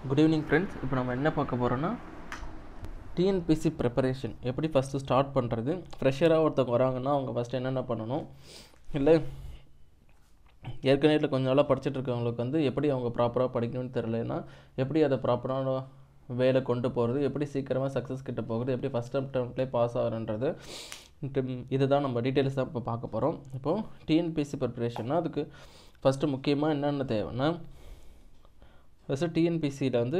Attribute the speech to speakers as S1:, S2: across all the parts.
S1: good evening friends இப்போ நம்ம என்ன பார்க்க போகிறோன்னா டிஎன்பிசி ப்ரிப்பரேஷன் எப்படி ஃபஸ்ட்டு ஸ்டார்ட் பண்ணுறது ஃப்ரெஷராக ஒருத்தவங்க வராங்கன்னா அவங்க ஃபஸ்ட்டு என்னென்ன பண்ணணும் இல்லை ஏற்கனவே இல்லை கொஞ்ச நாளாக படிச்சுட்டு இருக்கவங்களுக்கு வந்து எப்படி அவங்க ப்ராப்பராக படிக்கணும்னு தெரியலனா எப்படி அதை ப்ராப்பரான வேலை கொண்டு போகிறது எப்படி சீக்கிரமாக சக்ஸஸ் கிட்ட போகிறது எப்படி ஃபஸ்ட் அட்டம்ப்ட்லேயே பாஸ் ஆகிறன்றது இதுதான் நம்ம டீட்டெயில்ஸ் தான் இப்போ பார்க்க போகிறோம் இப்போது டிஎன்பிசி ப்ரிப்பரேஷன்னா அதுக்கு ஃபஸ்ட்டு முக்கியமாக என்னென்ன தேவைன்னா ஃபஸ்ட்டு டிஎன்பிசியில் வந்து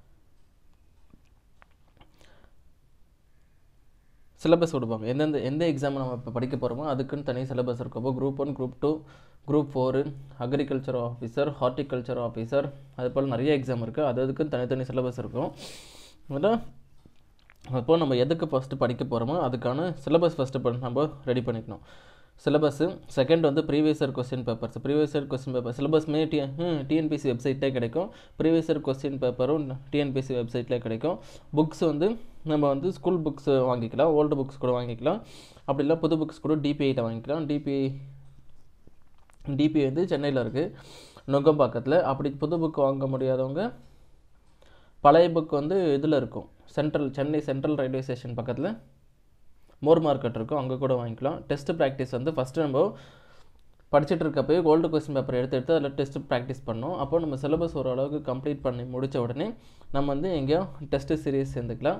S1: சிலபஸ் கொடுப்பாங்க எந்தெந்த எந்த எக்ஸாம் நம்ம இப்போ படிக்க போகிறோமோ அதுக்குன்னு தனி சிலபஸ் இருக்கும் அப்போ group one group two group four agriculture officer horticulture officer அது போல் நிறைய எக்ஸாம் இருக்குது அது அதுக்குன்னு தனித்தனி சிலபஸ் இருக்கும் அதில் அப்போது நம்ம எதுக்கு ஃபஸ்ட்டு படிக்க போகிறோமோ அதுக்கான சிலபஸ் ஃபஸ்ட்டு நம்ம ரெடி பண்ணிக்கணும் சிலபஸ்ஸு செகண்ட் வந்து previous year question papers previous year question paper சிலபஸ்மே டி டிஎன்பிசி வெப்சைட்லேயே கிடைக்கும் ப்ரீவியஸ் இயர் கொஸ்டின் பேப்பரும் டிஎன்பிசி வெப்சைட்லேயே கிடைக்கும் புக்ஸ் வந்து நம்ம வந்து ஸ்கூல் புக்ஸ் வாங்கிக்கலாம் ஓல்டு புக்ஸ் கூட வாங்கிக்கலாம் அப்படி இல்லை புது புக்ஸ் கூட டிபிஐயில் வாங்கிக்கலாம் டிபிஐ டிபி வந்து சென்னையில் இருக்குது நுங்கம்பாக்கத்தில் அப்படி புது புக் வாங்க முடியாதவங்க பழைய புக் வந்து இதில் இருக்கும் central Chennai central railway station பக்கத்தில் மோர் மார்க்கெட் இருக்கும் அங்கே கூட வாங்கிக்கலாம் டெஸ்ட் ப்ராக்டிஸ் வந்து ஃபஸ்ட்டு நம்ம படிச்சுட்டு இருக்கப்போ கோல்டு கொஸ்டின் பேப்பர் எடுத்து எடுத்து அதில் டெஸ்ட் ப்ராக்டிஸ் பண்ணோம் அப்போ நம்ம சிலபஸ் ஓரளவுக்கு கம்ப்ளீட் பண்ணி முடித்த உடனே நம்ம வந்து எங்கேயோ டெஸ்ட்டு சீரீஸ் சேர்ந்துக்கலாம்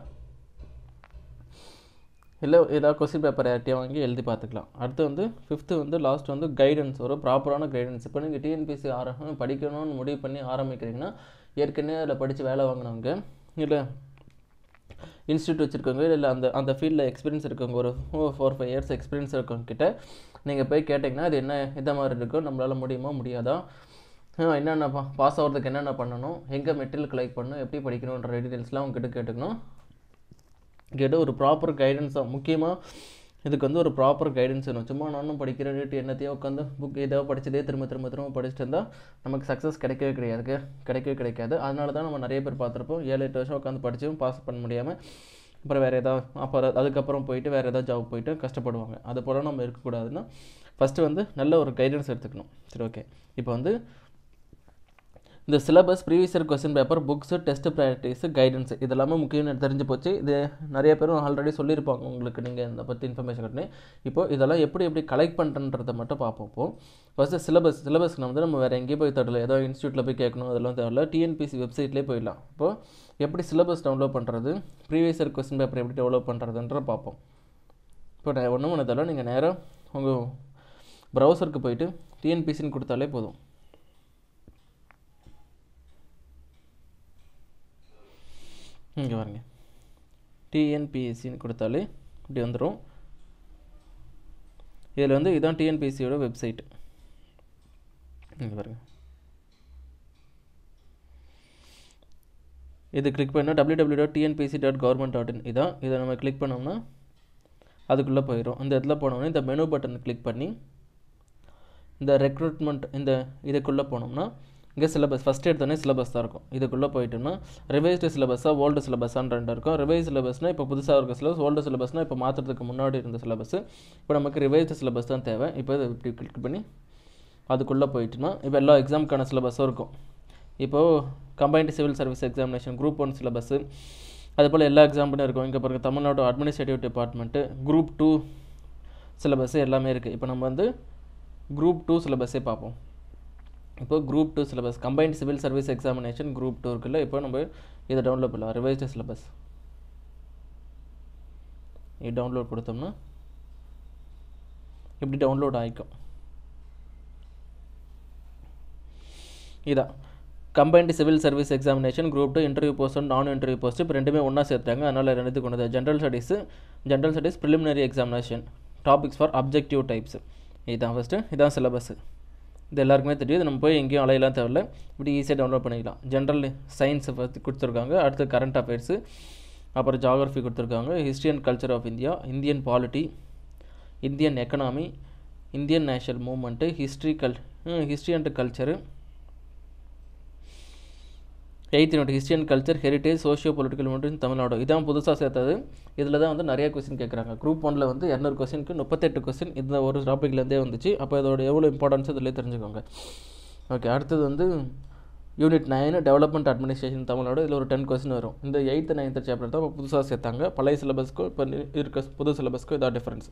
S1: இல்லை ஏதாவது கொஸ்டின் பேப்பர் யார்ட்டையும் வாங்கி எழுதி பார்த்துக்கலாம் அடுத்து வந்து ஃபிஃப்த்து வந்து லாஸ்ட் வந்து கைடன்ஸ் ஒரு ப்ராப்பரான கைடன்ஸ் இப்போ நீங்கள் டிஎன்பிசி ஆரம்பம் படிக்கணும்னு முடிவு பண்ணி ஆரம்பிக்கிறீங்கன்னா ஏற்கனவே அதில் படித்து வேலை வாங்கினவங்க இல்லை இன்ஸ்டியூட் வச்சுருக்கவங்க இல்லை அந்த அந்த ஃபீல்டில் எக்ஸ்பீரியன்ஸ் இருக்கவங்க ஒரு ஃபோர் ஃபைவ் இயர்ஸ் எக்ஸ்பீரியன்ஸ் இருக்கவங்க கிட்ட நீங்கள் போய் கேட்டிங்கன்னா அது என்ன எந்த மாதிரி இருக்கும் நம்மளால் முடியுமா முடியாதா என்னென்ன பா பாஸ் ஆகிறதுக்கு என்னென்ன பண்ணணும் எங்கே மெட்டீரியல் கலெக்ட் பண்ணணும் எப்படி படிக்கணுன்ற டீட்டெயில்ஸ்லாம் அவங்ககிட்ட கேட்டுக்கணும் கேட்டு ஒரு ப்ராப்பர் கைடன்ஸாக முக்கியமாக இதுக்கு வந்து ஒரு ப்ராப்பர் கைடன்ஸ் வேணும் சும்மா நானும் படிக்கிற ரேட்டு என்னத்தையோ உட்காந்து புக் ஏதோ படிச்சதே திரும்ப திரும்ப திரும்ப படிச்சுட்டு இருந்தால் நமக்கு சக்ஸஸ் கிடைக்கவே கிடையாது கிடைக்கவே கிடைக்காது அதனால தான் நம்ம நிறைய பேர் பார்த்துருப்போம் ஏழு எட்டு வருஷம் உட்காந்து படிச்சும் பாஸ் பண்ண முடியாமல் அப்புறம் வேறு ஏதாவது அப்புறம் அதுக்கப்புறம் போயிட்டு வேறு ஏதாவது ஜாப் போயிட்டு கஷ்டப்படுவாங்க அது போல் நம்ம இருக்கக்கூடாதுன்னா ஃபஸ்ட்டு வந்து நல்ல ஒரு கைடன்ஸ் எடுத்துக்கணும் சரி ஓகே இப்போ வந்து இந்த syllabus previous year question paper books test practice guidance இதெல்லாமே முக்கியம் தெரிஞ்சு போச்சு இது நிறைய பேரும் ஆல்ரெடி சொல்லியிருப்பாங்க உங்களுக்கு நீங்கள் இதை பற்றி இன்ஃபர்மேஷன் கட்டினே இப்போது இதெல்லாம் எப்படி எப்படி கலெக்ட் பண்ணுறன்றதை மட்டும் பார்ப்போம் இப்போது ஃபஸ்ட்டு சிலபஸ் சிலபஸ்க்கு வந்து நம்ம வேறு எங்கேயும் போய் தரல ஏதோ இன்ஸ்டியூட்டில் போய் கேட்கணும் அதெல்லாம் தேவையில்ல டிஎன்பிசி வெப்சைட்லேயே போயிடலாம் இப்போது எப்படி சிலபஸ் டவுன்லோட் பண்ணுறது ப்ரீவியஸ் இயர் கொஸ்டின் பேப்பர் எப்படி டெவலப் பண்ணுறதுன்ற பார்ப்போம் இப்போ நான் ஒன்றும் பண்ணதில்ல நீங்கள் நேராக உங்கள் ப்ரௌசருக்கு போயிட்டு டிஎன்பிசின்னு கொடுத்தாலே போதும் இங்கே பாருங்க டிஎன்பிஎஸ்சின்னு கொடுத்தாலே இப்படி வந்துடும் இதில் வந்து இதுதான் டிஎன்பிஎஸ்சியோட வெப்சைட் இங்கே பாருங்க இது கிளிக் பண்ணால் W W dot TNPSC dot government dot in இதான் இதை நம்ம கிளிக் பண்ணோம்னா அதுக்குள்ளே போயிடும் இந்த இடத்துல போனோம்னா இந்த மெனு பட்டன் கிளிக் பண்ணி இந்த ரெக்ரூட்மெண்ட் இந்த இதுக்குள்ளே போனோம்னா இங்கே சிலபஸ் ஃபஸ்ட் எடுத்தோடனே சிலபஸ் தான் இருக்கும் இதுக்குள்ளே போயிட்டோம்னா ரிவைஸ்டு சிலபஸாக ஓல்டு சிலபஸான்னு ரெண்டு இருக்கும் ரிவைஸ் சிலபஸ்னால் இப்போ புதுசாக இருக்க சிலபஸ் ஓல்டு சிலபஸ்னால் இப்போ மாற்றுறதுக்கு முன்னாடி இருந்த சிலபஸ் இப்போ நமக்கு ரிவைஸ்டு சிலபஸ் தான் தேவை இப்போ இதை இப்படி கிளிக் பண்ணி அதுக்குள்ளே போயிட்டோம்னா இப்போ எல்லா எக்ஸாமுக்கான சிலபஸும் இருக்கும் இப்போது combined civil service examination group one syllabus அதுபோல் எல்லா எக்ஸாம்பிளும் இருக்கும் இங்கே பாருங்கள் Tamil Nadu administrative department group two syllabus எல்லாமே இருக்குது இப்போ நம்ம வந்து குரூப் டூ சிலபஸே பார்ப்போம் இப்போ group two syllabus combined civil service examination group two இருக்குல்ல இப்போ நம்ம இதை டவுன்லோட் பண்ணலாம் ரிவைஸ்டு சிலபஸ் இது டவுன்லோட் கொடுத்தோம்னா இப்படி டவுன்லோட் ஆகிக்கும் இதான் combined civil service examination group two interview post non interview post இப்போ ரெண்டுமே ஒன்றா சேர்த்தாங்க அதனால் ரெண்டு கொண்டது general studies general studies preliminary examination topics for objective types இதுதான் ஃபஸ்ட்டு இதான் சிலபஸ் இது எல்லாருக்குமே தெரியும் இது நம்ம போய் எங்கேயும் அலையெல்லாம் தேவையில்ல இப்படி ஈஸியாக டவுன்லோட் பண்ணிக்கலாம் ஜென்ரல் சயின்ஸை பற்றி கொடுத்துருக்காங்க அடுத்து கரண்ட் அஃபேர்ஸு அப்புறம் ஜாகிரஃபி கொடுத்துருக்காங்க history and culture of India Indian polity Indian economy Indian national movement history cul history and culture eighth unit history and culture heritage socio political movement Tamil Nadu இதான் புதுசாக சேர்த்தது இதில் தான் வந்து நிறைய கொஸ்டின் கேட்குறாங்க குரூப் ஒனில் வந்து இரநூறு கொஸ்டினுக்கு முப்பத்தெட்டு கொஸ்டின் இந்த ஒரு டாப்பிக்லேருந்தே வந்துச்சு அப்போ இதோட எவ்வளோ இம்பார்ட்டன்ஸ் இதில் தெரிஞ்சுக்கோங்க ஓகே அடுத்தது வந்து யூனிட் நைன் டெவலப்மெண்ட் அட்மினிஸ்ட்ரேஷன் தமிழோட இதில் ஒரு டென் கொஸ்டின் வரும் இந்த எயித்து நைன்த்து சாப்டர் தான் புதுசாக சேர்த்தாங்க பழைய சிலபஸ்க்கும் இப்போ இருக்க புது சிலபஸ்க்கும் இதான் டிஃப்ரென்ஸ்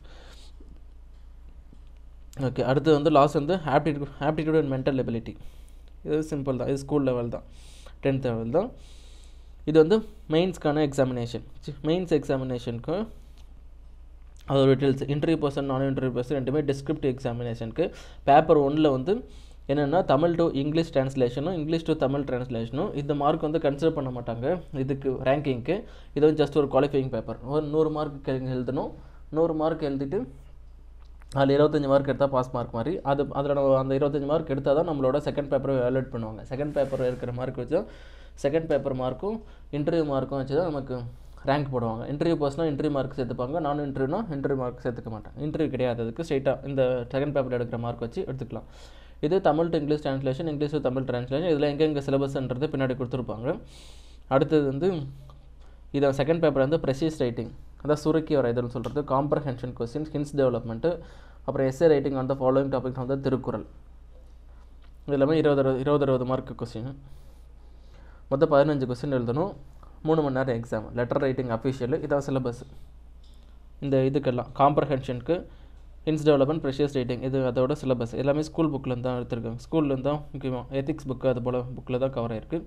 S1: ஓகே அடுத்து வந்து லாஸ்ட் வந்து aptitude aptitude and mental ability இது சிம்பிள் தான் இது ஸ்கூல் லெவல் தான் டென்த் லெவல் தான் இது வந்து மெயின்ஸ்க்கான எக்ஸாமினேஷன் மெயின்ஸ் எக்ஸாமினேஷனுக்கு அதோட details interview person non interview person ரெண்டுமே டிஸ்கிரிப்டிவ் எக்ஸாமினேஷனுக்கு பேப்பர் ஒன்னில் வந்து என்னென்னா தமிழ் டு இங்கிலீஷ் ட்ரான்ஸ்லேஷனும் இங்கிலீஷ் டு தமிழ் ட்ரான்ஸ்லேஷனும் இந்த மார்க் வந்து கன்சிடர் பண்ண மாட்டாங்க இதுக்கு ரேங்கிங்க்கு இது வந்து ஜஸ்ட் ஒரு குவாலிஃபையிங் பேப்பர் ஒரு நூறு மார்க் எழுதணும் நூறு மார்க் எழுதிட்டு அதில் இருபத்தஞ்சி மார்க் எடுத்தால் பாஸ் மார்க் மாதிரி அது அதில் நம்ம அந்த இருபத்தஞ்சி மார்க் எடுத்தால் தான் நம்மளோட செகண்ட் பேப்பரை வேல்யூட் பண்ணுவாங்க செகண்ட் பேப்பர் இருக்கிற மார்க் வச்சு தான் செகண்ட் பேப்பர் மார்க்கும் இன்டர்வியூ மார்க்கும் வச்சு தான் நமக்கு ரேங்க் போடுவாங்க இன்டர்வியூ பர்சனாக இன்டர்வியூ மார்க் சேர்த்துப்பாங்க நான் இன்டர்வியூனா இன்டர்வியூ மார்க் சேர்த்துக்க மாட்டேன் இன்டர்வியூ கிடையாது அதுக்கு ஸ்ட்ரைட்டாக இந்த செகண்ட் பேப்பர் எடுக்கிற மார்க் வச்சு எடுத்துக்கலாம் இது Tamil to English translation English to Tamil translation இதில் எங்கெங்கே சிலபஸ்ன்றது பின்னாடி கொடுத்துருப்பாங்க அடுத்தது வந்து இதை செகண்ட் பேப்பர் வந்து ப்ரெசிஸ் ரைட்டிங் அதான் சுருக்கி வர இதுன்னு சொல்கிறது காம்ப்ரஹென்ஷன் கொஸ்டின்ஸ் ஹின்ஸ் டெவலப்மெண்ட்டு அப்புறம் essay writing on the following topic வந்து திருக்குறள் இது எல்லாமே இருபது இருபது இருபது இருபது மார்க் கொஸ்டின் மொத்தம் பதினஞ்சு கொஸ்டின் எழுதணும் மூணு மணி நேரம் எக்ஸாம் லெட்டர் ரைட்டிங் அஃபிஷியல் இதான் சிலபஸ் இந்த இதுக்கெல்லாம் காம்ப்ரஹென்ஷனுக்கு ஹின்ஸ் டெவலப்மெண்ட் ப்ரெஷியஸ் ரைட்டிங் இது அதோட சிலபஸ் எல்லாமே ஸ்கூல் புக்கில் தான் எடுத்திருக்காங்க ஸ்கூல்லேருந்து தான் முக்கியமாக எத்திக்ஸ் புக்கு அது போல் புக்கில் தான் கவர் ஆயிருக்கு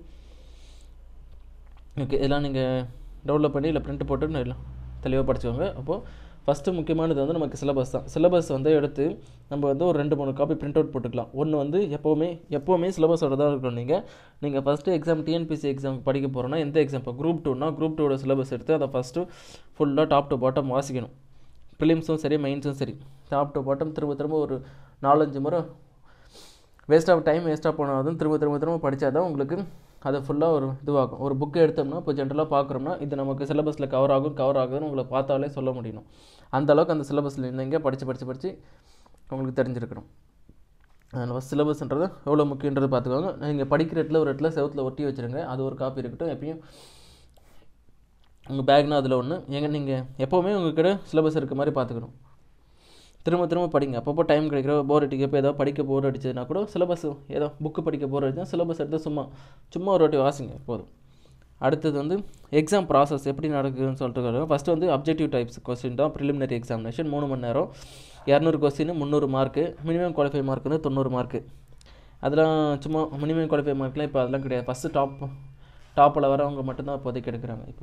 S1: ஓகே இதெல்லாம் நீங்கள் டவுன்லோட் பண்ணி இல்லை பிரிண்ட் போட்டு எல்லாம் தெளிவாக படிச்சுக்கோங்க அப்போது ஃபஸ்ட்டு முக்கியமானது வந்து நமக்கு சிலபஸ் தான் சிலபஸ் வந்து எடுத்து நம்ம வந்து ஒரு ரெண்டு மூணு காப்பி பிரிண்ட் அவுட் போட்டுக்கலாம் ஒன்று வந்து எப்போவுமே எப்போவுமே சிலபஸோட தான் இருக்கணும் நீங்கள் நீங்கள் ஃபஸ்ட்டு எக்ஸாம் டிஎன்பிசி எக்ஸாம் படிக்க போகிறோன்னா எந்த எக்ஸாம் இப்போ குரூப் டூனா குரூப் டூவோட சிலபஸ் எடுத்து அதை ஃபஸ்ட்டு ஃபுல்லாக டாப் டு பாட்டம் வாசிக்கணும் ப்ரிலிம்ஸும் சரி மெயின்ஸும் சரி டாப் டு பாட்டம் திரும்ப திரும்ப ஒரு நாலஞ்சு முறை வேஸ்ட் ஆஃப் டைம் வேஸ்ட்டாக போனாலும் திரும்ப திரும்ப திரும்ப படித்தா தான் உங்களுக்கு அது ஃபுல்லாக ஒரு இதுவாகும் ஒரு புக்கு எடுத்தோம்னா இப்போ ஜென்ரலாக பார்க்குறோம்னா இது நமக்கு சிலபஸில் கவர் ஆகும் கவர் ஆகுதுன்னு உங்களை பார்த்தாலே சொல்ல முடியும் அந்த அளவுக்கு அந்த சிலபஸில் இருந்தீங்க படித்து படித்து படித்து உங்களுக்கு தெரிஞ்சிருக்கணும் அதனால் சிலபஸ்ன்றது எவ்வளோ முக்கியன்றது பார்த்துக்கோங்க நீங்கள் படிக்கிற இடத்துல ஒரு இடத்துல செவத்தில் ஒட்டி வச்சுருங்க அது ஒரு காப்பி இருக்கட்டும் எப்பயும் உங்கள் பேக்னா அதில் ஒன்று எங்கே நீங்கள் எப்போவுமே உங்கள் கிட்ட சிலபஸ் இருக்க மாதிரி பார்த்துக்கணும் திரும்ப திரும்ப படிங்க அப்பப்போ டைம் கிடைக்கிற போர் அடிக்கப்போ ஏதோ படிக்க போர் அடிச்சதுன்னா கூட சிலபஸ் ஏதோ புக்கு படிக்க போர் அடிச்சா சிலபஸ் எடுத்து சும்மா சும்மா ஒரு வாட்டி வாசிங்க போதும் அடுத்தது வந்து எக்ஸாம் ப்ராசஸ் எப்படி நடக்குதுன்னு சொல்லிட்டு ஃபஸ்ட்டு வந்து அப்ஜெக்டிவ் டைப்ஸ் கொஸ்டின் தான் ப்ரிலிமினரி எக்ஸாமினேஷன் மூணு மணி நேரம் இரநூறு கொஸ்டின் முந்நூறு மார்க்கு மினிமம் குவாலிஃபை மார்க் வந்து தொண்ணூறு மார்க்கு அதெல்லாம் சும்மா மினிமம் குவாலிஃபை மார்க்லாம் இப்போ அதெல்லாம் கிடையாது ஃபஸ்ட்டு டாப் டாப்பில் வரவங்க மட்டும்தான் இப்போதைக்கு எடுக்கிறாங்க இப்போ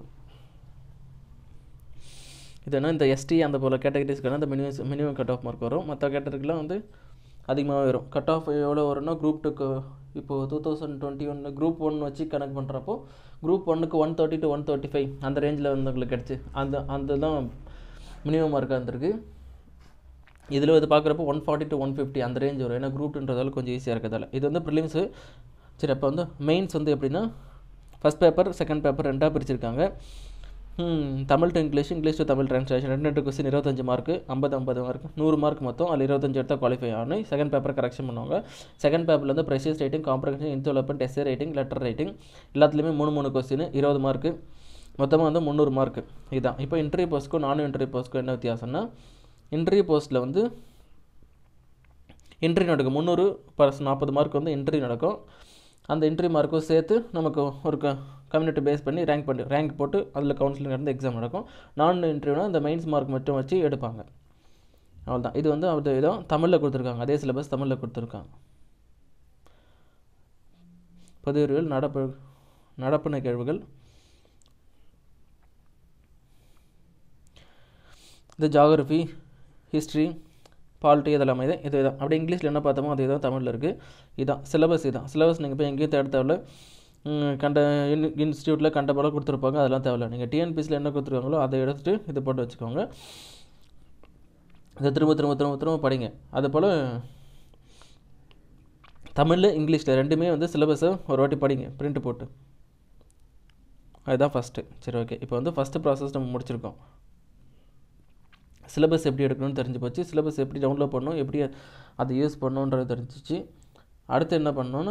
S1: இது என்ன இந்த எஸ்டி அந்த போல் கேட்டகரிஸ்க்கான அந்த minimum minimum cut off mark வரும் மற்ற கேட்டகரிக்கெலாம் வந்து அதிகமாக வரும் கட் ஆஃப் எவ்வளோ வரும்னா குரூப் டூக்கு இப்போது two thousand twenty one group one வச்சு கணக்கு பண்ணுறப்போ குரூப் ஒன்னுக்கு one thirty to one thirty five அந்த ரேஞ்சில் வந்து உங்களுக்கு கிடச்சி அந்த அந்த தான் மினிமம் மார்க்காக இருந்திருக்கு இதில் இது பார்க்குறப்போ one forty to one fifty அந்த ரேஞ்ச் வரும் ஏன்னா குரூப்ன்றதால கொஞ்சம் ஈஸியாக இருக்கிறதால இது வந்து ப்ரிலிம்ஸு சரி அப்போ வந்து மெயின்ஸ் வந்து எப்படின்னா ஃபஸ்ட் பேப்பர் செகண்ட் பேப்பர் ரெண்டாக பிரிச்சிருக்காங்க Tamil to English English to Tamil translation ரெண்டு ரெண்டு கொஸ்டின் இருபத்தஞ்சு மார்க்கு ஐம்பது ஐம்பது மார்க் நூறு மார்க் மொத்தம் அதில் இருபத்தஞ்சு எடுத்தால் குவாலிஃபை ஆகணும் செகண்ட் பேப்பர் கரெக்ஷன் பண்ணுவாங்க செகண்ட் பேப்பரில் வந்து precis writing comprehension hints development essay writing letter writing எல்லாத்துலேயுமே மூணு மூணு கொஸ்டின் இருபது மார்க்கு மொத்தமாக வந்து முந்நூறு மார்க்கு இதுதான் இப்போ இன்டர்வியூ போஸ்ட்க்கும் நான் இன்டர்வியூ போஸ்ட்க்கும் என்ன வித்தியாசம்னா இன்டர்வியூ போஸ்ட்டில் வந்து இன்டர்வியூ நடக்கும் முந்நூறு பர்ஸ் நாற்பது மார்க் வந்து இன்டர்வியூ நடக்கும் அந்த இன்டர்வியூ மார்க்கும் சேர்த்து நமக்கு ஒரு க கம்யூனிட்டி பேஸ் பண்ணி ரேங்க் பண்ணி ரேங்க் போட்டு அதில் கவுன்சிலிங் நடந்து எக்ஸாம் நடக்கும் நான் இன்டர்வியூனா இந்த மெயின்ஸ் மார்க் மட்டும் வச்சு எடுப்பாங்க அவ்வளோதான் இது வந்து அது இதான் தமிழில் கொடுத்துருக்காங்க அதே சிலபஸ் தமிழில் கொடுத்துருக்காங்க பதிவுகள் நடப்பு நடப்பு நிகழ்வுகள் இந்த ஜாகிரஃபி ஹிஸ்ட்ரி பாலிட்டி இதெல்லாமே இது இது தான் அப்படியே இங்கிலீஷில் என்ன பார்த்தோமோ அது தான் தமிழில் இருக்குது இதான் சிலபஸ் இதான் சிலபஸ் நீங்கள் போய் எங்கேயும் தேட தேவையில்ல கண்ட இன் இன்ஸ்டியூட்டில் கண்ட போல கொடுத்துருப்பாங்க அதெல்லாம் தேவையில்ல நீங்கள் டிஎன்பிசியில் என்ன கொடுத்துருக்காங்களோ அதை எடுத்துகிட்டு இது போட்டு வச்சுக்கோங்க இதை திரும்ப திரும்ப திரும்ப திரும்ப படிங்க அது போல் தமிழ் இங்கிலீஷில் ரெண்டுமே வந்து சிலபஸை ஒரு வாட்டி படிங்க பிரிண்ட் போட்டு அதுதான் ஃபஸ்ட்டு சரி ஓகே இப்போ வந்து ஃபஸ்ட்டு ப்ராசஸ் நம்ம முடிச்சிருக்கோம் சிலபஸ் எப்படி எடுக்கணும்னு தெரிஞ்சு போச்சு சிலபஸ் எப்படி டவுன்லோட் பண்ணணும் எப்படி அதை யூஸ் பண்ணணுன்றது தெரிஞ்சிச்சு அடுத்து என்ன பண்ணணும்னா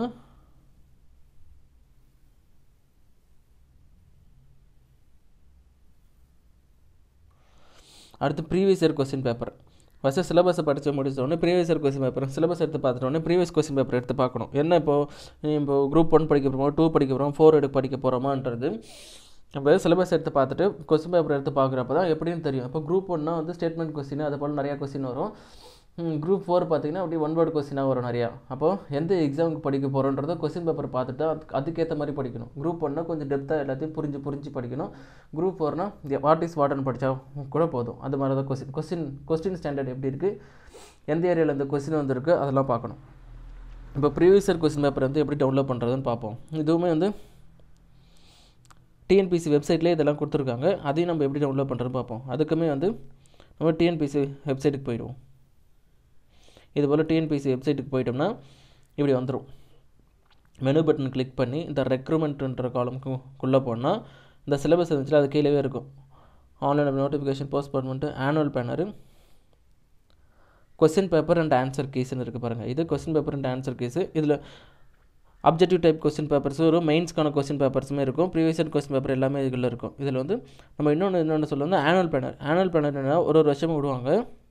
S1: அடுத்து previous year question paper first சிலபஸை படித்து முடிச்சோடனே previous year question paper syllabus எடுத்து பார்த்துட்டோன்னே ப்ரீவியஸ் கொஸ்டின் பேப்பர் எடுத்து பார்க்கணும் என்ன இப்போது இப்போ குரூப் ஒன் படிக்க போகிறோமா டூ படிக்க போகிறோம் ஃபோர் எடுத்து படிக்க போகிறோமான்றது நம்ம சிலபஸ் எடுத்து பார்த்துட்டு கொஸ்டின் பேப்பர் எடுத்து பார்க்குறப்ப தான் எப்படின்னு தெரியும் இப்போ குரூப் ஒன்னா வந்து ஸ்டேட்மெண்ட் கொஸ்டின் அது போல் நிறையா கொஸ்டின் வரும் குரூப் ஃபோர் பார்த்தீங்கன்னா அப்படி ஒன் வேர்டு கொஸ்டினாக வரும் நிறையா அப்போது எந்த எக்ஸாமுக்கு படிக்க போகிறோன்றத கொஸ்டின் பேப்பர் பார்த்துட்டு அதுக்கு அதுக்கேற்ற மாதிரி படிக்கணும் குரூப் ஒன்னா கொஞ்சம் டெப்த்தாக எல்லாத்தையும் புரிஞ்சு புரிஞ்சு படிக்கணும் குரூப் ஃபோர்னா வாட் இஸ் வாட்னு படித்தா கூட போதும் அது மாதிரி தான் கொஸ்டின் கொஸ்டின் கொஸ்டின் ஸ்டாண்டர்ட் எப்படி இருக்குது எந்த ஏரியாவில் இந்த கொஸ்டின் வந்திருக்கு அதெல்லாம் பார்க்கணும் இப்போ ப்ரீவியஸ் இயர் கொஸ்டின் பேப்பர் வந்து எப்படி டவுன்லோட் பண்ணுறதுன்னு பார்ப்போம் இதுவுமே வந்து டிஎன்பிசி வெப்சைட்லேயே இதெல்லாம் கொடுத்துருக்காங்க அதையும் நம்ம எப்படி டவுன்லோட் பண்ணுறதுன்னு பார்ப்போம் அதுக்குமே வந்து நம்ம டிஎன்பிசி வெப்சைட்டுக்கு போயிடுவோம் இது போல் டிஎன்பிசி வெப்சைட்டுக்கு போயிட்டோம்னா இப்படி வந்துடும் மெனு பட்டன் கிளிக் பண்ணி இந்த ரெக்ரூட்மெண்ட்ன்ற காலம்க்குள்ளே போனால் இந்த சிலபஸ் இருந்துச்சுல அது கீழே இருக்கும் online notification postponement annual planner question paper and answer கேஸ்னு இருக்குது பாருங்கள் இது question paper and answer keys இதில் அப்ஜெக்டிவ் டைப் கொஸ்டின் பேப்பர்ஸும் வரும் மெயின்ஸ்க்கான கொஸ்டின் பேப்பர்ஸுமே இருக்கும் ப்ரீவியஸ் இயர் கொஸ்டின் பேப்பர் எல்லாமே இதில் இருக்கும் இதில் வந்து நம்ம இன்னொன்று இன்னொன்று சொல்ல வந்து ஆனுவல் பேனர் ஆனுவல் பேனர் என்ன ஒரு ஒரு வருஷமும் விடுவாங்க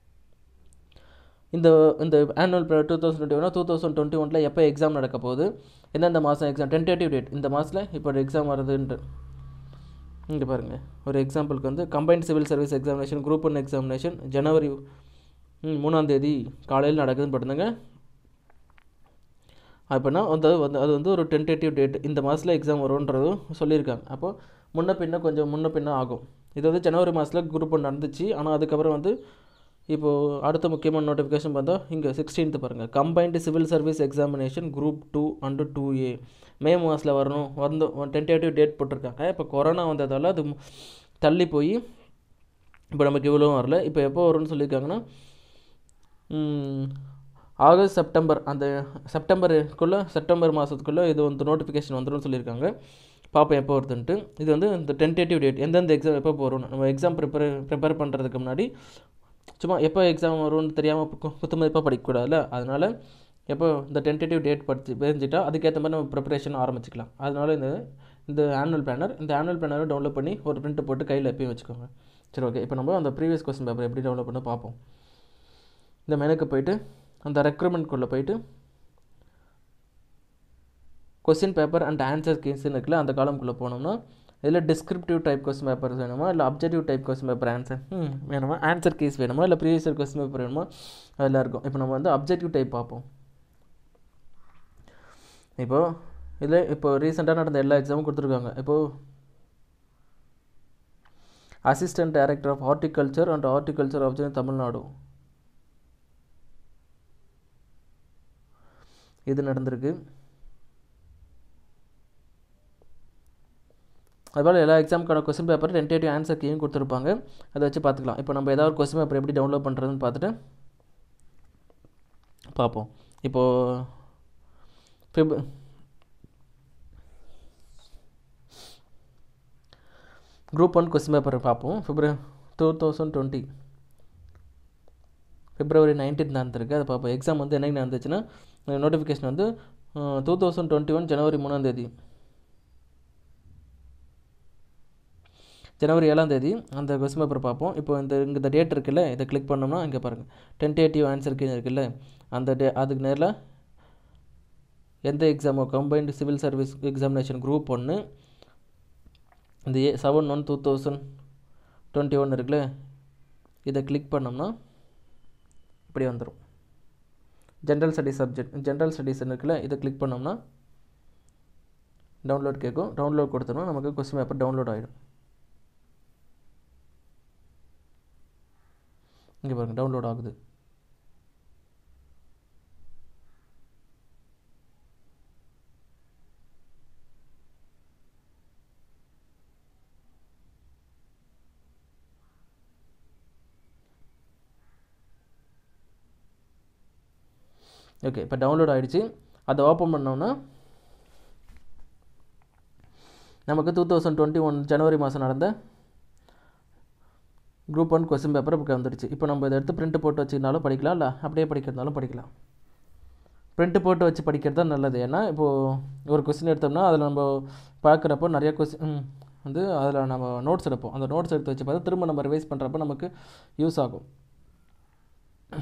S1: இந்த இந்த annual planner two thousand twenty one two thousand twenty ஒனில் எப்போ எக்ஸாம் நடக்க போகுது எந்தெந்த மாதம் எக்ஸாம் டென்டேட்டிவ் டேட் இந்த மாதத்தில் இப்போ ஒரு எக்ஸாம் வருதுன்ட்டு இங்கே பாருங்கள் ஒரு எக்ஸாம்பிளுக்கு வந்து combined civil service examination group one examination ஜனவரி மூணாந்தேதி காலையில் நடக்குதுன்னு போட்டுருந்தாங்க அப்படின்னா வந்து வந்து அது வந்து ஒரு டென்டேட்டிவ் டேட் இந்த மாதத்தில் எக்ஸாம் வரும்ன்றதும் சொல்லியிருக்காங்க அப்போது முன்ன பின்ன கொஞ்சம் முன்ன பின்ன ஆகும் இது வந்து ஜனவரி மாதத்தில் குரூப் ஒன் நடந்துச்சு ஆனால் அதுக்கப்புறம் வந்து இப்போது அடுத்த முக்கியமான நோட்டிஃபிகேஷன் பார்த்தா இங்கே சிக்ஸ்டீன்த்து பாருங்கள் combined civil service examination group two and two A மே மாதத்தில் வரணும் வந்து டென்டேட்டிவ் டேட் போட்டிருக்காங்க இப்போ கொரோனா வந்ததால் அது தள்ளி போய் இப்போ நமக்கு இவ்வளோ வரல இப்போ எப்போ வரும்னு சொல்லியிருக்காங்கன்னா ஆகஸ்ட் செப்டம்பர் அந்த செப்டம்பருக்குள்ளே செப்டம்பர் மாதத்துக்குள்ளே இது வந்து நோட்டிஃபிகேஷன் வந்துடும் சொல்லியிருக்காங்க பார்ப்போம் எப்போ வருதுன்ட்டு இது வந்து இந்த டென்டேட்டிவ் டேட் எந்தெந்த எக்ஸாம் எப்போ போகிறோம் நம்ம எக்ஸாம் ப்ரிப்பேர் ப்ரிப்பேர் பண்ணுறதுக்கு முன்னாடி சும்மா எப்போ எக்ஸாம் வரும்னு தெரியாமல் குத்துமதிப்பாக படிக்கக்கூடாதுல்ல அதனால் எப்போ இந்த டென்டேட்டிவ் டேட் படிச்சு தெரிஞ்சிட்டா அதுக்கேற்ற மாதிரி நம்ம ப்ரிப்பரேஷன் ஆரம்பிச்சிக்கலாம் அதனால் இந்த இந்த ஆனுவல் பிளானர் இந்த ஆனுவல் பிளானரை டவுன்லோட் பண்ணி ஒரு பிரிண்ட் போட்டு கையில் எப்பயும் வச்சுக்கோங்க சரி ஓகே இப்போ நம்ம அந்த ப்ரீவியஸ் கொஸ்டின் பேப்பர் எப்படி டவுன்லோட் பண்ண பார்ப்போம் இந்த மெனுக்கு போயிட்டு அந்த ரெக்ரூட்மெண்ட்குள்ளே போயிட்டு கொஸ்டின் பேப்பர் அண்ட் ஆன்சர் கேஸ்ன்னு இருக்குல்ல அந்த காலம்குள்ளே போனோம்னா இதில் டிஸ்கிரிப்டிவ் டைப் கொஸ்டின் பேப்பர்ஸ் வேணுமா இல்லை objective type question paper answer ம் வேணுமா ஆன்சர் கேஸ் வேணுமா இல்லை ப்ரீவியஸ் இயர் கொஸ்டின் பேப்பர் வேணுமா அதெல்லாம் இருக்கும் இப்போ நம்ம வந்து அப்ஜெக்டிவ் டைப் பார்ப்போம் இப்போது இதில் இப்போ ரீசெண்டாக நடந்த எல்லா எக்ஸாமும் கொடுத்துருக்காங்க இப்போது assistant director of horticulture and horticulture of Tamil Nadu இது நடந்திருக்கு அதுபோல் எல்லா எக்ஸாமுக்கான கொஸ்டின் பேப்பர் டென்டேட்டிவ் ஆன்சர் கீயும் கொடுத்துருப்பாங்க அதை வச்சு பார்த்துக்கலாம் இப்போ நம்ம ஏதாவது ஒரு கொஸ்டின் பேப்பர் எப்படி டவுன்லோட் பண்ணுறதுன்னு பார்த்துட்டு பார்ப்போம் இப்போது ஃபிப் குரூப் ஒன் கொஸ்டின் பேப்பர் பார்ப்போம் February two thousand twenty February nineteen நடந்திருக்கு அதை பார்ப்போம் எக்ஸாம் வந்து என்னைக்கு நடந்துச்சுன்னா நோட்டிஃபிகேஷன் வந்து டூ தௌசண்ட் டுவெண்ட்டி ஒன் ஜனவரி மூணாந்தேதி ஜனவரி ஏழாம் தேதி அந்த கொஸ்டின் பேப்பர் பார்ப்போம் இப்போ இந்த இங்கே இந்த டேட் இருக்குல்ல இதை கிளிக் பண்ணோம்னா இங்கே பாருங்கள் டென்டேட்டிவ் ஆன்சருக்கு இருக்குல்ல அந்த டே அதுக்கு நேரில் எந்த எக்ஸாமோ combined civil service examination group ஒன்று இந்த A seven one two thousand twenty one இருக்குல்ல இதை கிளிக் பண்ணோம்னா இப்படி வந்துடும் general studies subject general studies இருக்குல்ல இதை கிளிக் பண்ணோம்னா டவுன்லோட் கேட்கும் டவுன்லோட் கொடுத்தோம்னா நமக்கு கொஸ்டின் பேப்பர் டவுன்லோட் ஆகிடும் இங்கே பாருங்கள் டவுன்லோட் ஆகுது ஓகே இப்போ டவுன்லோட் ஆகிடுச்சு அதை ஓப்பன் பண்ணோம்னா நமக்கு டூ தௌசண்ட் டுவெண்ட்டி ஒன் ஜனவரி மாதம் நடந்த குரூப் ஒன் கொஸ்டின் பேப்பர் இப்போ வந்துடுச்சு இப்போ நம்ம இதை எடுத்து பிரிண்ட் போட்டு வச்சுருந்தாலும் படிக்கலாம் இல்லை அப்படியே படிக்கிறதாலும் படிக்கலாம் பிரிண்ட் போட்டு வச்சு படிக்கிறது தான் நல்லது ஏன்னா இப்போது ஒரு கொஸ்டின் எடுத்தோம்னா அதில் நம்ம பார்க்குறப்போ நிறைய கொஸ்டின் வந்து அதில் நம்ம நோட்ஸ் எடுப்போம் அந்த நோட்ஸ் எடுத்து வச்சு பார்த்தா திரும்ப நம்ம ரிவைஸ் பண்ணுறப்போ நமக்கு யூஸ் ஆகும்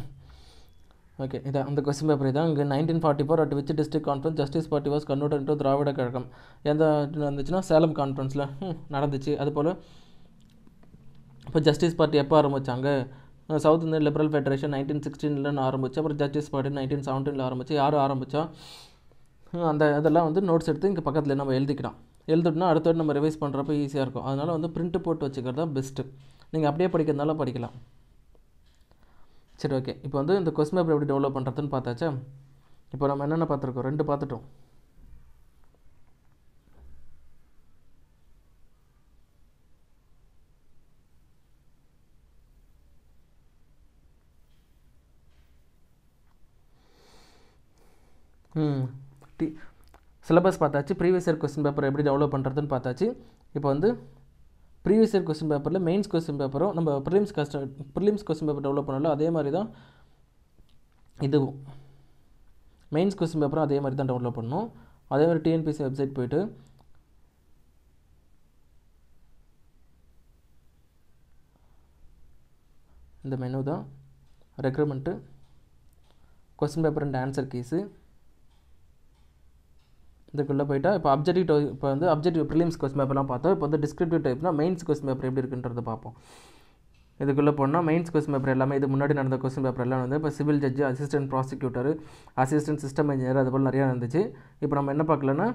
S1: ஓகே இதான் அந்த கொஸ்டின் பேப்பர் இதான் இங்கே nineteen forty four at which district conference justice party was convert to Dravida Kazhagam எந்த நடந்துச்சுன்னா சேலம் கான்ஃபரன்ஸில் நடந்துச்சு அதுபோல் இப்போ ஜஸ்டிஸ் பார்ட்டி எப்போ ஆரம்பித்தாங்க south Indian liberal federation nineteen சிக்ஸ்டீனில் ஆரம்பிச்சு அப்புறம் ஜஸ்டிஸ் பார்ட்டி நைன்டீன் செவன்டீனில் ஆரம்பிச்சு யார் ஆரம்பித்தா அந்த இதெல்லாம் வந்து நோட்ஸ் எடுத்து இங்கே பக்கத்தில் நம்ம எழுதிக்கலாம் எழுதிட்டோம்னா அடுத்த நம்ம ரிவைஸ் பண்ணுறப்ப ஈஸியாக இருக்கும் அதனால் வந்து பிரிண்ட் போட்டு வச்சுக்கிறது தான் பெஸ்ட்டு நீங்கள் அப்படியே படிக்கிறதுனால படிக்கலாம் சரி ஓகே இப்போ வந்து இந்த கொஸ்டின் பேப்பர் எப்படி டெவலப் பண்ணுறதுன்னு பார்த்தாச்சா இப்போ நம்ம என்னென்ன பார்த்துருக்கோம் ரெண்டு பார்த்துட்டோம் ம் டி சிலபஸ் பார்த்தாச்சு ப்ரீவியஸ் இயர் கொஸ்டின் பேப்பர் எப்படி டெவலப் பண்ணுறதுன்னு பார்த்தாச்சு இப்போ வந்து ப்ரீவியஸ் இயர் கொஸ்டின் பேப்பரில் மெயின்ஸ் கொஸ்டின் பேப்பரும் நம்ம ப்ரிலிம்ஸ் கஸ்ட ப்ரிலிம்ஸ் கொஸ்டின் பேப்பர் டெவலப் பண்ணாலும் அதே மாதிரி தான் இதுவும் மெயின்ஸ் கொஸ்டின் பேப்பரும் அதே மாதிரி தான் டெவலப் பண்ணணும் அதே மாதிரி டிஎன்பிசி வெப்சைட் போயிட்டு இந்த மெனு தான் recruitment question paper and answer keys இதுக்குள்ளே போயிட்டா இப்போ அப்ஜெக்டிவ் டோ இப்போ வந்து அப்ஜெக்டிவ் ப்ரிலிம்ஸ் கொஸ்டின் பேப்பர்லாம் பார்த்தோம் இப்போ வந்து டிஸ்கிரிப்டிவ் டைப்னா மெயின்ஸ் கொஸ்டின் பேப்பர் எப்படி இருக்குன்றதை பார்ப்போம் இதுக்குள்ளே போனால் மெயின்ஸ் கொஸ்டின் பேப்பர் எல்லாமே இது முன்னாடி நடந்த கொஸ்டின் பேப்பர் எல்லாம் வந்து இப்போ civil judge assistant prosecutor assistant system engineer அது போல் நிறையா இருந்துச்சு இப்போ நம்ம என்ன பார்க்கலன்னா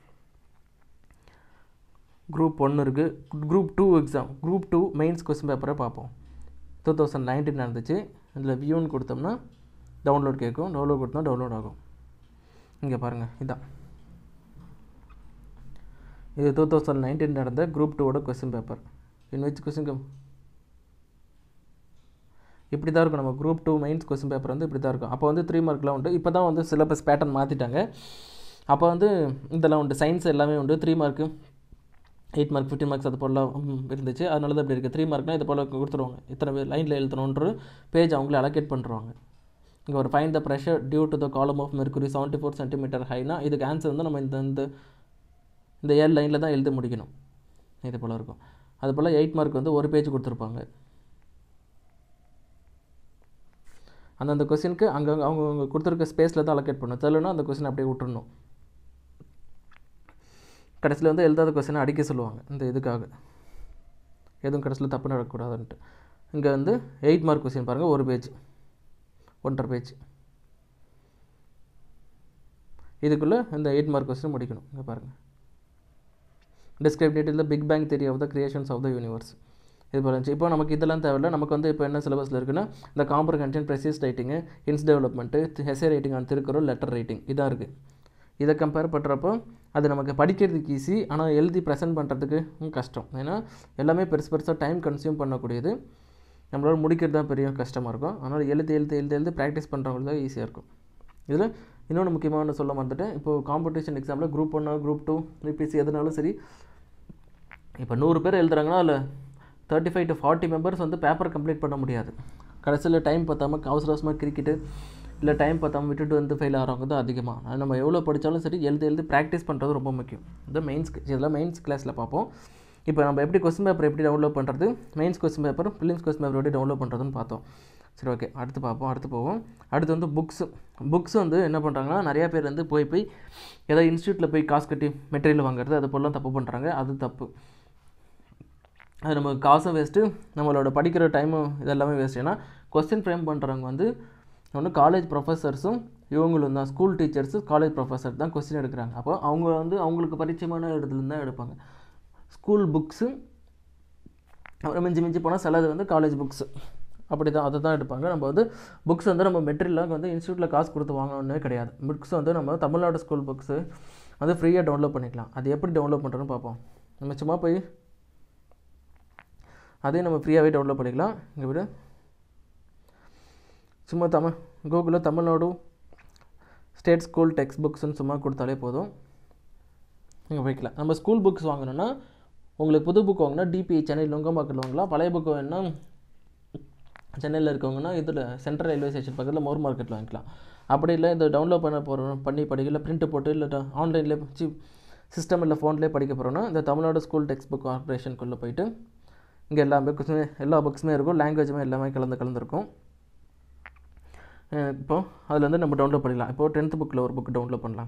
S1: குரூப் ஒன்று இருக்குது group two exam group two mains question பேப்பரை பார்ப்போம் டூ தௌசண்ட் நைன்டீன் நடந்துச்சு இதில் வியூன்னு கொடுத்தோம்னா டவுன்லோட் கேட்கும் டவுன்லோட் கொடுத்தா டவுன்லோட் ஆகும் இங்கே பாருங்கள் இதான் இது டூ தௌசண்ட் நைன்டீன் நடந்த குரூப் டூவோட question paper in which question இப்படி தான் இருக்கும் நம்ம group two mains question paper வந்து இப்படி தான் இருக்கும் அப்போ வந்து த்ரீ மார்க்லாம் உண்டு இப்போ தான் வந்து சிலபஸ் பேட்டர்ன் மாற்றிட்டாங்க அப்போ வந்து இதெல்லாம் உண்டு சயின்ஸ் எல்லாமே உண்டு three mark eight mark fifteen marks அது போல் இருந்துச்சு அதனால தான் இப்படி இருக்குது த்ரீ மார்க்னால் இது போல் கொடுத்துருவாங்க இத்தனை லைனில் எழுதணுன்ற பேஜ் அவங்களே அலோகேட் பண்ணுறாங்க இங்கே ஒரு find the pressure due to the column of mercury seventy four centimetre ஹைனா இதுக்கு ஆன்சர் வந்து நம்ம இந்த இந்த இந்த ஏழு லைனில் தான் எழுத முடிக்கணும் இது போல் இருக்கும் அது போல் எயிட் மார்க் வந்து ஒரு பேஜ் கொடுத்துருப்பாங்க அந்தந்த கொஸ்டினுக்கு அங்கங்கே அவங்க கொடுத்துருக்க ஸ்பேஸில் தான் அலோகேட் பண்ணணும் தெரியலனா அந்த கொஸ்டின் அப்படியே விட்டுறணும் கடைசியில் வந்து எழுதாத கொஸ்டினை அடிக்க சொல்லுவாங்க இந்த இதுக்காக எதுவும் கடைசியில் தப்பு நடக்கக்கூடாதுன்ட்டு இங்கே வந்து எயிட் மார்க் கொஸ்டின் பாருங்கள் ஒரு பேஜ் ஒன்றரை பேஜ் இதுக்குள்ளே இந்த எயிட் மார்க் கொஸ்டின் முடிக்கணும் இங்கே பாருங்கள் டிஸ்கிரைப் டேட் இல்லை big bang theory of the creations of the universe இது போல இருந்துச்சு இப்போ நமக்கு இதெல்லாம் தேவையில்ல நமக்கு வந்து இப்போ என்ன சிலபஸில் இருக்குன்னா இந்த காம்ப்ரஹென்ஷன் ப்ரெசிஸ் ரைட்டிங்கு இன்ஸ் development essay writing on Thirukkural letter writing இதாக இருக்குது இதை கம்பேர் பண்ணுறப்போ அது நமக்கு படிக்கிறதுக்கு ஈஸி ஆனால் எழுதி ப்ரெசென்ட் பண்ணுறதுக்கு கஷ்டம் ஏன்னா எல்லாமே பெருசு பெருசாக டைம் கன்சியூம் பண்ணக்கூடியது நம்மளால் முடிக்கிறது தான் பெரிய கஷ்டமாக இருக்கும் அதனால் எழுதி எழுதி எழுதி எழுதி ப்ராக்டிஸ் பண்ணுறவங்களுக்கு தான் ஈஸியாக இருக்கும் இதில் இன்னொன்று முக்கியமான சொல்ல மறந்துட்டேன் இப்போது காம்படிஷன் எக்ஸாமில் குரூப் ஒன்று குரூப் டூ யூபிசி எதுனாலும் சரி இப்போ நூறு பேர் எழுதுறாங்கன்னா அதில் thirty five to forty members வந்து பேப்பர் கம்ப்ளீட் பண்ண முடியாது கடைசியில் டைம் பார்த்தாம அவசர அவசரமாக கிரிக்கிட்டு இல்லை டைம் பார்த்தாம விட்டுட்டு வந்து ஃபெயில் ஆகிறவங்க தான் அதிகமாக அது நம்ம எவ்வளோ படித்தாலும் சரி எழுதி எழுதி ப்ராக்டிஸ் பண்ணுறது ரொம்ப முக்கியம் இந்த மெயின்ஸ் இதெல்லாம் மெயின்ஸ் கிளாஸில் பார்ப்போம் இப்போ நம்ம எப்படி கொஸ்டின் பேப்பர் எப்படி டவுன்லோட் பண்ணுறது mains question paper prelims question paper எப்படி டவுன்லோட் பண்ணுறதுன்னு பார்த்தோம் சரி ஓகே அடுத்து பார்ப்போம் அடுத்து போவோம் அடுத்து வந்து புக்ஸ் புக்ஸ் வந்து என்ன பண்ணுறாங்கன்னா நிறையா பேர் வந்து போய் போய் ஏதாவது இன்ஸ்டியூட்டில் போய் காசு கட்டி மெட்டீரியல் வாங்குறது அது போலாம் தப்பு பண்ணுறாங்க அது தப்பு அது நம்ம காசும் வேஸ்ட்டு நம்மளோட படிக்கிற டைமும் இதெல்லாமே வேஸ்ட் ஏன்னா கொஸ்டின் ஃப்ரேம் பண்ணுறவங்க வந்து ஒன்று காலேஜ் ப்ரொஃபஸர்ஸும் இவங்களும் தான் ஸ்கூல் டீச்சர்ஸு காலேஜ் ப்ரொஃபஸர் தான் கொஸ்டின் எடுக்கிறாங்க அப்போ அவங்க வந்து அவங்களுக்கு பரிச்சயமான இடத்துலேருந்து தான் எடுப்பாங்க ஸ்கூல் புக்ஸு அப்புறம் மிஞ்சி மிஞ்சி போனால் சிலது வந்து காலேஜ் புக்ஸு அப்படி தான் அதை தான் எடுப்பாங்க நம்ம வந்து புக்ஸ் வந்து நம்ம மெட்டீரியலாக வந்து இன்ஸ்டியூட்டில் காசு கொடுத்து வாங்கணுன்னே கிடையாது புக்ஸ் வந்து நம்ம தமிழ்நாடு ஸ்கூல் புக்ஸு வந்து ஃப்ரீயாக டவுன்லோட் பண்ணிக்கலாம் அது எப்படி டவுன்லோட் பண்ணுறோன்னு பார்ப்போம் நம்ம சும்மா போய் அதையும் நம்ம ஃப்ரீயாகவே டவுன்லோட் பண்ணிக்கலாம் இங்கே விட சும்மா தமிழ் கூகுளில் தமிழ்நாடு ஸ்டேட் ஸ்கூல் டெக்ஸ்ட் புக்ஸ்னு சும்மா கொடுத்தாலே போதும் இங்கே போய்க்கலாம் நம்ம ஸ்கூல் புக்ஸ் வாங்கணுன்னா உங்களுக்கு புது புக் வாங்கினா டிபி சென்னை நுங்கம்பாக்கில் வாங்கலாம் பழைய புக் வேணுன்னா சென்னையில் இருக்கவங்கன்னா இதில் சென்ட்ரல் ரயில்வே ஸ்டேஷன் பக்கத்தில் மோர் மார்க்கெட்டில் வாங்கிக்கலாம் அப்படி இல்லை இந்த டவுன்லோட் பண்ண போகிறோம் பண்ணி படிக்கல பிரிண்ட்டு போட்டு இல்லை ஆன்லைனில் சி சிஸ்டம் இல்லை ஃபோன்லேயே படிக்க போகிறோன்னா இந்த தமிழ்நாடு ஸ்கூல் டெக்ஸ்ட் புக் கார்பரேஷனுக்குள்ளே போயிட்டு இங்கே எல்லா புக்ஸுமே எல்லா புக்ஸுமே இருக்கும் லாங்குவேஜுமே எல்லாமே கலந்து கலந்துருக்கும் இப்போ அதில் வந்து நம்ம டவுன்லோட் பண்ணிடலாம் இப்போது டென்த்து புக்கில் ஒரு புக் டவுன்லோட் பண்ணலாம்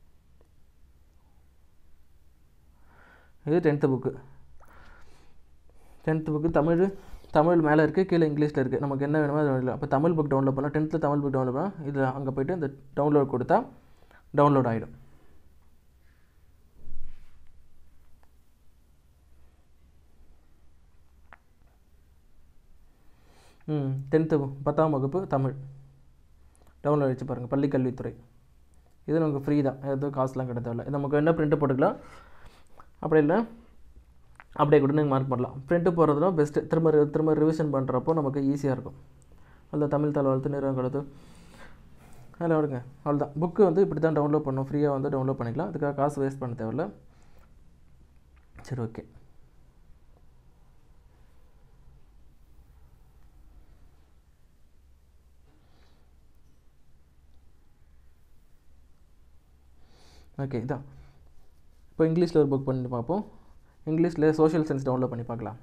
S1: இது tenth book tenth book Tamil Tamil மேலே இருக்குது கீழே இங்கிலீஷில் இருக்குது நமக்கு என்ன வேணுமோ அது இல்லை அப்போ தமிழ் புக் டவுன்லோட் பண்ணால் டென்த்தில் தமிழ் புக் டவுன்லோட் பண்ணால் இதில் அங்கே போய்ட்டு இந்த டவுன்லோட் கொடுத்தா டவுன்லோட் ஆகிடும் ம் டென்த்து பத்தாம் வகுப்பு தமிழ் டவுன்லோட் வச்சு பாருங்கள் பள்ளி கல்வித்துறை இது நமக்கு ஃப்ரீ தான் எதுவும் காசுலாம் கிடையாது இல்லை இது நமக்கு என்ன பிரிண்ட்டு போட்டுக்கலாம் அப்படி இல்லை அப்படியே கூட நீங்கள் மார்க் பண்ணலாம் பிரிண்ட்டு போடுறதுனா பெஸ்ட்டு திரும்ப ரி- திரும்ப ரிவிஷன் பண்ணுறப்போ நமக்கு ஈஸியாக இருக்கும் அதில் தமிழ் தாள் வளர்த்து நிறுவனம் கழுத்து அதில் விடுங்க அவ்வளோதான் புக்கு வந்து இப்படி தான் டவுன்லோட் பண்ணணும் ஃப்ரீயாக வந்து டவுன்லோட் பண்ணிக்கலாம் அதுக்காக காசு வேஸ்ட் பண்ண தேவையில்ல சரி ஓகே ஓகே இதான் இப்போ இங்கிலீஷில் ஒரு புக் பண்ணி பார்ப்போம் இங்கிலீஷில் சோஷியல் சயின்ஸ் டவுன்லோட் பண்ணி பார்க்கலாம்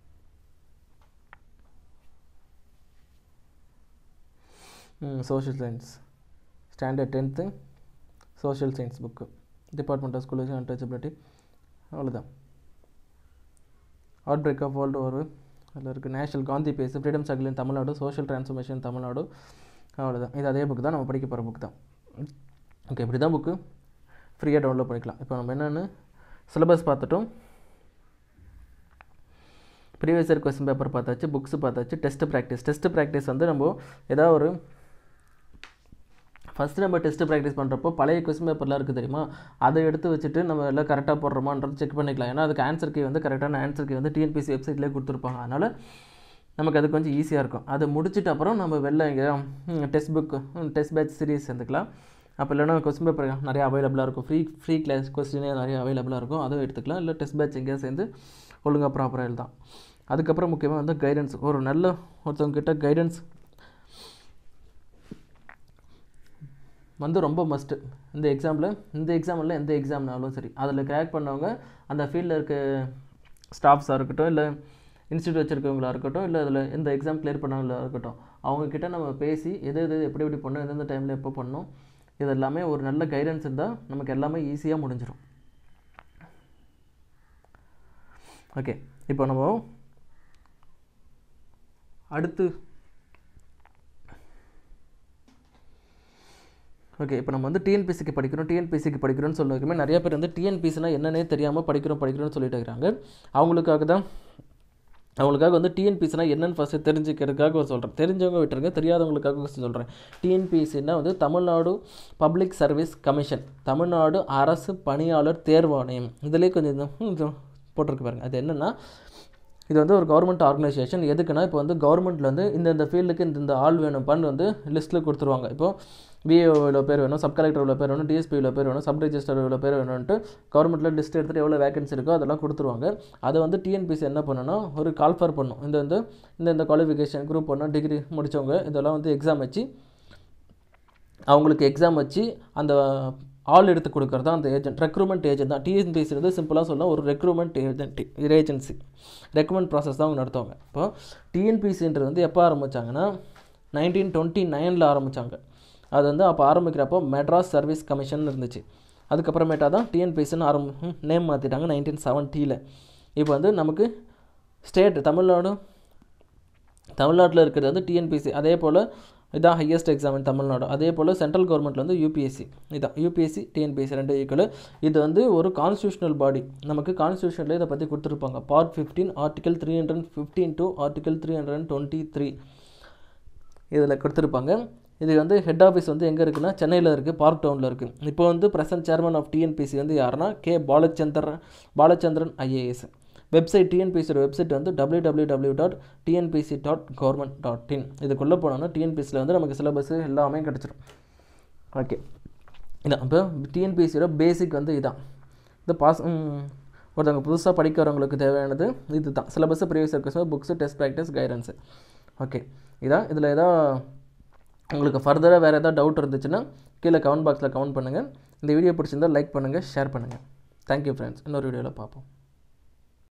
S1: social science standard tenth social science book department of school untouchability அவ்வளோதான் அவுட் பிரேக் ஆஃப் வேர்ல்டு ஒரு அதில் இருக்குது national Gandhi phase freedom struggle in Tamil Nadu social transformation Tamil Nadu அவ்வளோதான் இது அதே புக் தான் நம்ம படிக்க போகிற புக் தான் ஓகே இப்படி தான் புக்கு ஃப்ரீயாக டவுன்லோட் பண்ணிக்கலாம் இப்போ நம்ம என்னென்னு சிலபஸ் பார்த்துட்டோம் ப்ரீவியஸ் இயர் கொஸ்டின் பேப்பர் பார்த்தாச்சு புக்ஸ் பார்த்தாச்சு டெஸ்ட் ப்ராக்டிஸ் டெஸ்ட் ப்ராக்டிஸ் வந்து நம்ம ஏதாவது ஒரு ஃபஸ்ட்டு நம்ம டெஸ்ட் ப்ராக்டிஸ் பண்ணுறப்போ பழைய கொஸ்டின் பேப்பர்லாம் இருக்குது தெரியுமா அதை எடுத்து வச்சுட்டு நம்ம எல்லாம் கரெக்டாக போடுறோமான்றது செக் பண்ணிக்கலாம் ஏன்னா அதுக்கு ஆன்சர் கீ வந்து கரெக்டான ஆன்சர் கீ வந்து டிஎன்பிசி வெப்சைட்லேயே கொடுத்துருப்பாங்க அதனால் நமக்கு அது கொஞ்சம் ஈஸியாக இருக்கும் அதை முடிச்சிட்டு அப்புறம் நம்ம வெளில இங்கே test book test batch series சேர்ந்துக்கலாம் அப்போ இல்லைன்னா கொஸ்டின் பேப்பர் நிறைய அவைலபிளாக இருக்கும் ஃப்ரீ ஃப்ரீ கிளாஸ் கொஸ்டினே நிறைய அவைலபிளாக இருக்கும் அதுவும் எடுத்துக்கலாம் இல்லை டெஸ்ட் பேட்ச் எங்கேயா சேர்ந்து ஒழுங்காக ப்ராப்பராக எழுதான் அதுக்கப்புறம் முக்கியமாக வந்து கைடன்ஸ் ஒரு நல்ல ஒருத்தவங்க கிட்ட கைடன்ஸ் வந்து ரொம்ப மஸ்ட்டு இந்த எக்ஸாமில் இந்த எக்ஸாமில் எந்த எக்ஸாம்னாலும் சரி அதில் கிராக் பண்ணவங்க அந்த ஃபீல்டில் இருக்க ஸ்டாஃப்ஸாக இருக்கட்டும் இல்லை இன்ஸ்டியூட் வச்சுருக்கவங்களா இருக்கட்டும் இல்லை அதில் எந்த எக்ஸாம் கிளியர் பண்ணவங்களா இருக்கட்டும் அவங்கக்கிட்ட நம்ம பேசி எது எது எப்படி எப்படி பண்ணணும் எந்தெந்த டைமில் எப்போ பண்ணணும் இது எல்லாமே ஒரு நல்ல கைடன்ஸ் இருந்தால் நமக்கு எல்லாமே ஈஸியாக முடிஞ்சிடும் ஓகே இப்போ நம்ம அடுத்து ஓகே இப்போ நம்ம வந்து டிஎன்பிசிக்கு படிக்கிறோம் டிஎன்பிசிக்கு படிக்கிறோம்னு சொல்லிருக்கோமே நிறைய பேர் வந்து டிஎன்பிசினா என்னன்னே தெரியாமல் படிக்கிறோம் படிக்கிறோம்னு சொல்லிட்டு இருக்கிறாங்க அவங்களுக்காக தான் அவங்களுக்காக வந்து டிஎன்பிசினா என்னன்னு ஃபஸ்ட்டு தெரிஞ்சுக்கிறதுக்காக சொல்கிறேன் தெரிஞ்சவங்க விட்டுருங்க தெரியாதவங்களுக்காக சொல்கிறேன் டிஎன்பிசின்னா வந்து Tamil Nadu public service commission Tamil Nadu அரசு பணியாளர் தேர்வாணையம் இதிலே கொஞ்சம் இந்த கொஞ்சம் போட்டிருக்கு பாருங்க அது என்னென்னா இது வந்து ஒரு கவர்மெண்ட் ஆர்கனைசேஷன் எதுக்குன்னா இப்போ வந்து கவர்மெண்ட்டில் வந்து இந்த இந்த ஃபீல்டுக்கு இந்த இந்த ஆள் வேணும்ப்பான்னு வந்து லிஸ்ட்டில் கொடுத்துருவாங்க இப்போ விஏஓ இவ்வளோ பேர் வேணும் சப் கலெக்டர் இவ்வளோ பேர் வேணும் டிஎஸ்பி இவ்வளோ பேர் வேணும் சப் ரெஜிஸ்டர் இவ்வளோ பேர் வேணும்ன்ட்டு கவர்மெண்ட்டில் லிஸ்ட் எடுத்துகிட்டு எவ்வளோ வேகன்சி இருக்கோ அதெல்லாம் கொடுத்துருவாங்க அதை வந்து டிஎன்பிசி என்ன பண்ணணும்னா ஒரு கால்ஃபர் பண்ணும் இந்த வந்து இந்த இந்த குவாலிஃபிகேஷன் குரூப் ஒன்று டிகிரி முடித்தவங்க இதெல்லாம் வந்து எக்ஸாம் வச்சு அவங்களுக்கு எக்ஸாம் வச்சு அந்த ஆள் எடுத்து கொடுக்குறது தான் அந்த ஏஜென்ட் ரெக்ரூட்மெண்ட் ஏஜென்ட் தான் டிஎன்பிசி வந்து சிம்பிளாக சொல்லலாம் ஒரு recruitment agent agency recruitment process தான் அவங்க நடத்துவாங்க இப்போ டிஎன்பிசின்றது வந்து எப்போ ஆரம்பித்தாங்கன்னா நைன்டீன் டுவெண்ட்டி நைனில் ஆரம்பித்தாங்க அது வந்து அப்போ ஆரம்பிக்கிறப்போ மெட்ராஸ் சர்வீஸ் கமிஷன் இருந்துச்சு அதுக்கப்புறமேட்டா தான் டிஎன்பிசின்னு ஆரம்பி நேம் மாற்றிட்டாங்க நைன்டீன் செவன்ட்டியில் இப்போ வந்து நமக்கு ஸ்டேட் தமிழ்நாடு தமிழ்நாட்டில் இருக்கிறது வந்து டிஎன்பிசி அதே போல் இதான் ஹையஸ்ட் எக்ஸாம் இன் தமிழ்நாடு அதே போல் சென்ட்ரல் கவர்மெண்ட்டில் வந்து யூபிஎஸ்சி இதான் யூபிஎஸ்சி டிஎன்பிஎஸ்சி ரெண்டு ஈக்குவல் இது வந்து ஒரு கான்ஸ்டியூஷனல் பாடி நமக்கு கான்ஸ்டியூஷனில் இதை பற்றி கொடுத்துருப்பாங்க part fifteen article three hundred fifteen to article three hundred twenty three இதில் கொடுத்துருப்பாங்க இது வந்து ஹெட் ஆஃபீஸ் வந்து எங்கே இருக்குன்னா சென்னையில் இருக்குது பார்க் டவுனில் இருக்குது இப்போ வந்து பிரசன்ட் சேர்மன் ஆஃப் டிஎன்பிசி வந்து யாருன்னா K Balachandran Balachandran IAS website டிஎன்பிசியோட வெப்சைட் வந்து W W W dot TNPSC dot government dot in இதுக்குள்ளே போனோம்னா டிஎன்பிசியில் வந்து நமக்கு சிலபஸ் எல்லாமே கிடச்சிடும் ஓகே இதான் இப்போ டிஎன்பிசியோட பேசிக் வந்து இதான் இந்த பாஸ் ஒருத்தவங்க புதுசாக படிக்கிறவங்களுக்கு தேவையானது இது தான் syllabus previous year books test practice guidance okay இதான் இதில் ஏதாவது உங்களுக்கு ஃபர்தராக வேறு ஏதாவது டவுட் இருந்துச்சுன்னா கீழே கமெண்ட் பாக்ஸில் கமெண்ட் பண்ணுங்கள் இந்த வீடியோ பிடிச்சிருந்தால் லைக் பண்ணுங்கள் ஷேர் பண்ணுங்கள் தேங்க்யூ ஃப்ரெண்ட்ஸ் இன்னொரு வீடியோவில் பார்ப்போம்